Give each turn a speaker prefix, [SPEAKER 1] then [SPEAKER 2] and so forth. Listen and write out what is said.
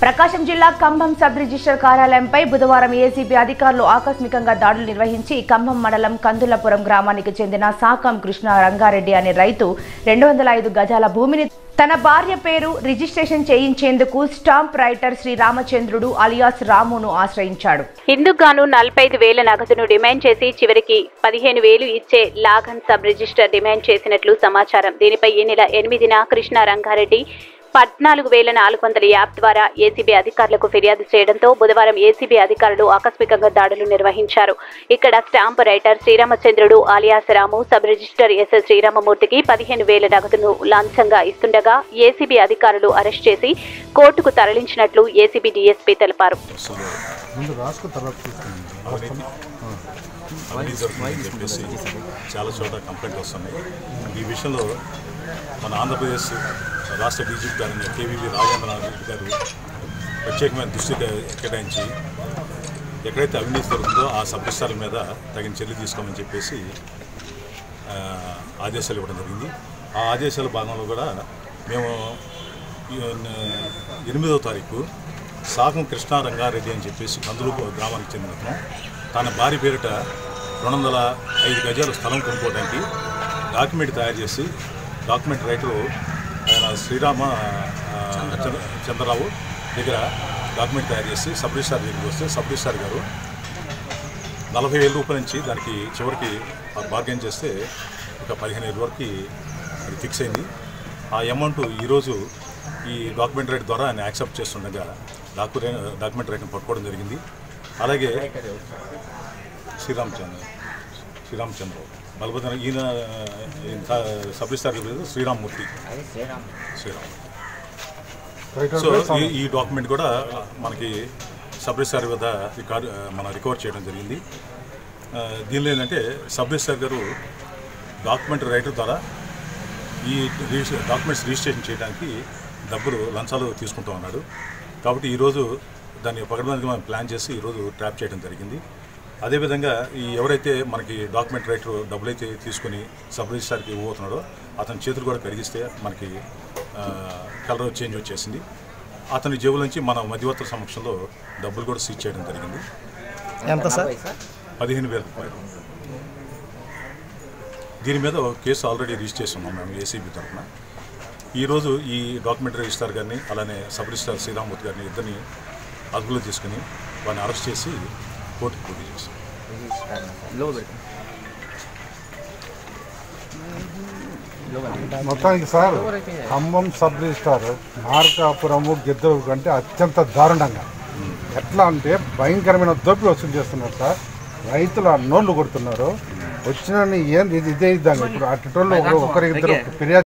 [SPEAKER 1] ప్రకాశం జిల్లా Cumbum sub register కార్యాలయంపై బుధవారం ACB అధికారులు ఆకస్మికంగా దాడులు నిర్వహించి కంభం మండలం కందులపురం గ్రామానికి చెందిన సాకం కృష్ణ రంగారెడ్డి అనే రైతు రెండు వందల ఐదు గజాల భూమిని తన భార్య పేరు రిజిస్ట్రేషన్ చేయించేందుకు stamp writer Shri Ramachandrudu alias రామును ఆశ్రయించాడు
[SPEAKER 2] ఇందుకు గాను నలభై ఐదు వేల నగదును డిమాండ్ చేసి చివరికి పదిహేను వేలు ఇచ్చే లాగన్ సబ్ రిజిస్టర్ డిమాండ్ చేసినట్లు సమాచారం దీనిపై ఈ నెల ఎనిమిదిన కృష్ణ రంగారెడ్డి పద్నాలుగు వేల నాలుగు వందల యాప్ ద్వారా ఏసీబీ అధికారులకు ఫిర్యాదు చేయడంతో బుధవారం ఏసీబీ అధికారులు ఆకస్మికంగా దాడులు నిర్వహించారు ఇక్కడ stamp writer Sriramachandrudu alias Ramu sub register SS శ్రీరామమూర్తికి పదిహేను వేల నగదును లంచంగా ఇస్తుండగా ఏసీబీ అధికారులు అరెస్ట్ చేసి కోర్టుకు తరలించినట్లు ఏసీబీ డీఎస్పీ తెలిపారు
[SPEAKER 3] అసలు
[SPEAKER 4] ముందు రాసుకున్న తర్వాత తీసుకుంది
[SPEAKER 3] అవినీతి అవినీతి జరుగుతుందని చెప్పేసి చాలా చోట కంప్లైంట్ వస్తున్నాయి ఈ విషయంలో మన ఆంధ్రప్రదేశ్ రాష్ట్ర డీజీపీ గారు కేవీవి రాజేంద్రనాథ్ రెడ్డి గారు ప్రత్యేకమైన దృష్టి కే- కేటాయించి ఎక్కడైతే అవినీతి జరుగుతుందో ఆ సబ్రిస్టార్ల మీద తగిన చర్యలు తీసుకోమని చెప్పేసి ఆ, ఆదేశాలు ఇవ్వడం జరిగింది ఆ ఆదేశాల భాగంలో కూడా మేము ఈ, న- ఎనిమిదవ తారీఖు సాగం కృష్ణా రంగారెడ్డి అని చెప్పేసి కందులు గ్రామానికి చెందిన అతను తన భార్య పేరిట రెండు వందల ఐదు గజాలు స్థలం కొనుక్కోవడానికి డాక్యుమెంట్ తయారు చేసి డాక్యుమెంట్ రైటరు ఆయన శ్రీరామ ఆ, చంద్ర- చంద్రరావు దగ్గర డాక్యుమెంట్ తయారు చేసి సబ్ రిజిస్టార్ దగ్గరికి వస్తే సబ్ రిజిస్టార్ గారు నలభై వేల రూపాయల నుంచి దానికి చివరికి బార్గెన్ చేస్తే ఒక పదిహేను వేల వరకు అది ఫిక్స్ అయింది ఆ అమౌంట్ ఈరోజు ఈ డాక్యుమెంట్ రైట్ ద్వారా ఆయన యాక్సెప్ట్ చేస్తుండగా డాక్యుమెంట్ డాక్యుమెంట్ రైట్ని పట్టుకోవడం జరిగింది అలాగే శ్రీరామచంద్ర శ్రీరామచంద్ర బలభద్ర ఈయన ఈయన సబ్ రిజిస్టార్ పేరు శ్రీరామ్మూర్తి శ్రీరామ్
[SPEAKER 4] రైటర్
[SPEAKER 3] సో
[SPEAKER 4] కూడా
[SPEAKER 3] ఈ ఈ డాక్యుమెంట్ కూడా మనకి సబ్ రిజిస్టార్ వద్ద రికార్డ్ మన రికవర్ చేయడం జరిగింది ఆ, దీనిలో ఏంటంటే సబ్ రిజిస్టార్ గారు డాక్యుమెంట్ రైటర్ ద్వారా ఈ రిజిస్టర్ డాక్యుమెంట్స్ రిజిస్ట్రేషన్ చేయడానికి డబ్బులు లంచాలు తీసుకుంటూ ఉన్నాడు కాబట్టి ఈరోజు దాన్ని పకడడానికి మనం ప్లాన్ చేసి ఈరోజు ట్రాప్ చేయడం జరిగింది అదేవిధంగా ఈ ఎవరైతే మనకి డాక్యుమెంట్ రైటర్ డబ్బులు అయితే తీసుకొని సబ్ రిజిస్టార్కి ఇవ్వబోతున్నాడో అతని చేతులు కూడా కడిగిస్తే మనకి ఆ, కలర్ చేంజ్ వచ్చేసింది అతని జేబుల నుంచి మన మధ్యవర్తుల సమక్షంలో డబ్బులు కూడా సీజ్ చేయడం జరిగింది
[SPEAKER 5] ఎంత సార్
[SPEAKER 3] పదిహేను వేల రూపాయలు దీని మీద ఒక కేసు ఆల్రెడీ రిజిస్టర్ చేస్తున్నాం మేము ఏసీబీ తరఫున ఈరోజు ఈ డాక్యుమెంట్ రిజిస్టార్ గారిని అలానే సబ్ రిజిస్టార్ శ్రీరామూర్తి గారిని ఇద్దరిని అదుపులో తీసుకుని వారిని అరెస్ట్ చేసి కోర్టుకు పోటీ చేస్తాం
[SPEAKER 4] మొత్తానికి sir Khammam sub registrar Markapuram గిద్దరు కంటే అత్యంత దారుణంగా ఎట్లా అంటే భయంకరమైన దోపిడీ వసూలు చేస్తున్నారు సార్ రైతులు ఆ నోళ్ళు కొడుతున్నారు వచ్చిన ఏం ఇది ఇదే ఇద్దాం ఇప్పుడు అటు ఒకరి ఇద్దరు ఫిర్యాదు